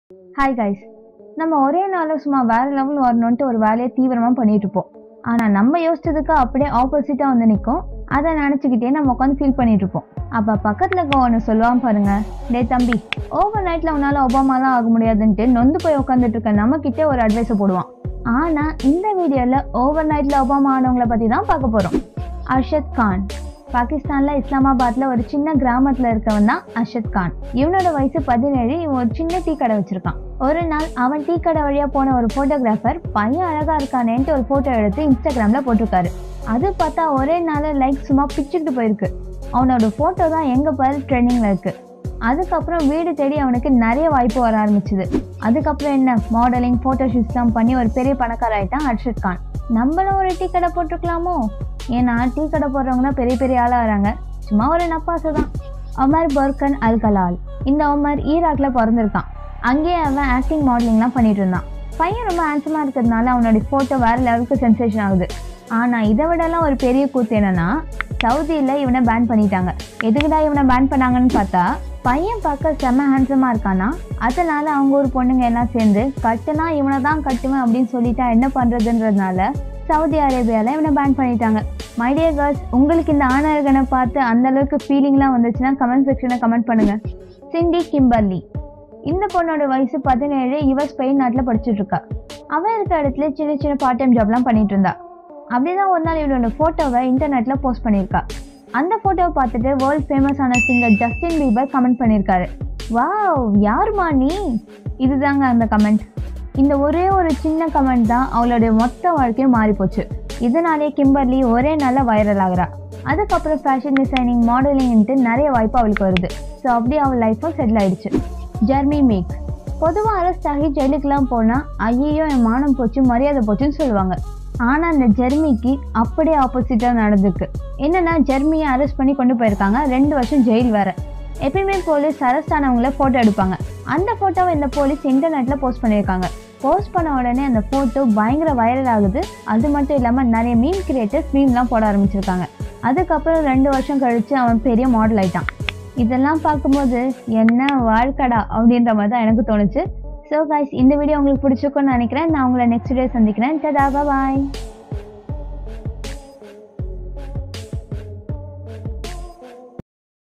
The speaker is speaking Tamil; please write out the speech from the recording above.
ஹாய் கைஸ் நம்ம ஒரே நாளில் சும்மா வேற லெவல் வரணுன்ட்டு ஒரு வேலையை தீவிரமாக பண்ணிட்டு இருப்போம் ஆனால் நம்ம யோசிச்சதுக்கு அப்படியே ஆப்போசிட்டாக வந்து நிற்கும் அதை நினச்சிக்கிட்டே நம்ம உட்காந்து ஃபீல் பண்ணிட்டு இருப்போம் அப்போ பக்கத்தில் இருக்க ஒன்று சொல்லுவான் பாருங்க டே தம்பி ஓவர் நைட்டில் உன்னால் ஒபாமாலாம் ஆக முடியாதுன்ட்டு நொந்து போய் உட்காந்துட்டு இருக்க நம்மக்கிட்டே ஒரு அட்வைஸை போடுவான் ஆனால் இந்த வீடியோவில் ஓவர் நைட்டில் ஒபாமா ஆனவங்கள பற்றி தான் பார்க்க போகிறோம் அர்ஷத் கான் பாகிஸ்தான்ல இஸ்லாமாபாத்ல ஒரு சின்ன கிராமத்துல இருக்கவன் தான் அர்ஷத் கான் இவனோட வயசு பதினேழு இவன் ஒரு சின்ன டீ கடை வச்சிருக்கான் ஒரு நாள் அவன் டீ கடை வழியா போன ஒரு போட்டோகிராஃபர் பையன் அழகா இருக்கானேன்ட்டு ஒரு போட்டோ எடுத்து இன்ஸ்டாகிராம்ல போட்டிருக்காரு அது பார்த்தா ஒரே நாள் லைக் சும்மா பிச்சுக்கிட்டு போயிருக்கு அவனோட போட்டோ தான் எங்க பாரு ட்ரெண்டிங்ல இருக்கு அதுக்கப்புறம் வீடு தேடி அவனுக்கு நிறைய வாய்ப்பு வர ஆரம்பிச்சுது அதுக்கப்புறம் என்ன மாடலிங் ஃபோட்டோ ஷூட்ஸ்லாம் பண்ணி ஒரு பெரிய பணக்கார ஆயிட்டான் அர்ஷத் கான் நம்மளும் ஒரு டீ கடை போட்டிருக்கலாமோ ஏன்னா டீ கடை போடுறவங்க தான் பெரிய பெரிய ஆளாக வராங்க சும்மா ஒரு நப்பாசை தான் ஒமர் பர்கன் அல் கலால் இந்த ஒமர் ஈராக்ல பிறந்திருக்கான் அங்கேயே அவன் ஆக்டிங் மாடலிங்லாம் பண்ணிட்டு இருந்தான் பையன் ரொம்ப ஹேண்ட்ஸமாக இருக்கிறதுனால அவனோட ஃபோட்டோ வேற லெவலுக்கு சென்சேஷன் ஆகுது ஆனால் இதை விடலாம் ஒரு பெரிய கூத்து என்னன்னா சவுதியில் இவனை பேன் பண்ணிட்டாங்க எதுக்குடா இவனை பேன் பண்ணாங்கன்னு பார்த்தா பையன் பார்க்க செம்ம ஹேண்ட்ஸமாக இருக்கானா அதனால அவங்க ஒரு பொண்ணுங்க எல்லாம் சேர்ந்து கட்டுனா இவனை தான் கட்டுவேன் அப்படின்னு சொல்லிட்டா என்ன பண்ணுறதுன்றதுனால சவுதி அரேபியாவில் இவனை பேன் பண்ணிட்டாங்க மை டியர் கேர்ள்ஸ் உங்களுக்கு இந்த ஆணர்கனை பார்த்து அந்த அளவுக்கு ஃபீலிங்லாம் வந்துச்சுன்னா கமெண்ட் செக்ஷனில் கமெண்ட் பண்ணுங்க சிண்டி கிம்பர்லி இந்த பொண்ணோட வயசு பதினேழு இவ ஸ்பெயின் நாட்டில் படிச்சுட்டு இருக்கா அவன் இருக்க இடத்துல சின்ன சின்ன பார்ட் டைம் ஜாப்லாம் பண்ணிட்டு இருந்தா அப்படிதான் ஒரு நாள் இவளோட ஃபோட்டோவை இன்டர்நெட்டில் போஸ்ட் பண்ணியிருக்கா அந்த ஃபோட்டோவை பார்த்துட்டு வேர்ல்ட் ஃபேமஸான சிங்கர் ஜஸ்டின் பீபர் கமெண்ட் பண்ணியிருக்காரு வாவ் யாருமா நீ இதுதாங்க அந்த கமெண்ட் இந்த ஒரே ஒரு சின்ன கமெண்ட் தான் அவளுடைய மொத்த வாழ்க்கையும் மாறி போச்சு இதனாலே கிம்பர்லி ஒரே நாளில் வைரல் ஆகுறா அதுக்கப்புறம் ஃபேஷன் டிசைனிங் மாடலிங்ன்ட்டு நிறைய வாய்ப்பு அவளுக்கு வருது ஸோ அப்படியே அவள் லைஃப்பும் செட்டில் ஆயிடுச்சு ஜெர்மி மேக் பொதுவாக அரெஸ்ட் ஆகி ஜெயிலுக்கெலாம் போனால் ஐயோ என் மானம் போச்சு மரியாதை போச்சுன்னு சொல்லுவாங்க ஆனால் அந்த ஜெர்மிக்கு அப்படியே ஆப்போசிட்டாக நடந்திருக்கு என்னன்னா ஜெர்மியை அரெஸ்ட் பண்ணி கொண்டு போயிருக்காங்க ரெண்டு வருஷம் ஜெயில் வேற எப்பயுமே போலீஸ் அரெஸ்ட் ஆனவங்கள ஃபோட்டோ எடுப்பாங்க அந்த ஃபோட்டோவை இந்த போலீஸ் இன்டர்நெட்டில் போஸ்ட் பண்ணியிருக்காங்க போஸ்ட் பண்ண உடனே அந்த ஃபோட்டோ பயங்கர வைரல் ஆகுது அது மட்டும் இல்லாமல் நிறைய மீன் கிரியேட்டர்ஸ் மீம்லாம் போட ஆரம்பிச்சிருக்காங்க அதுக்கப்புறம் ரெண்டு வருஷம் கழித்து அவன் பெரிய மாடல் ஆயிட்டான் இதெல்லாம் பார்க்கும்போது என்ன வாழ்க்கடா அப்படின்ற மாதிரி தான் எனக்கு தோணுச்சு ஸோ கைஸ் இந்த வீடியோ உங்களுக்கு பிடிச்சிருக்கும்னு நினைக்கிறேன் நான் உங்களை நெக்ஸ்ட் வீடியோ சந்திக்கிறேன் டடா பாய்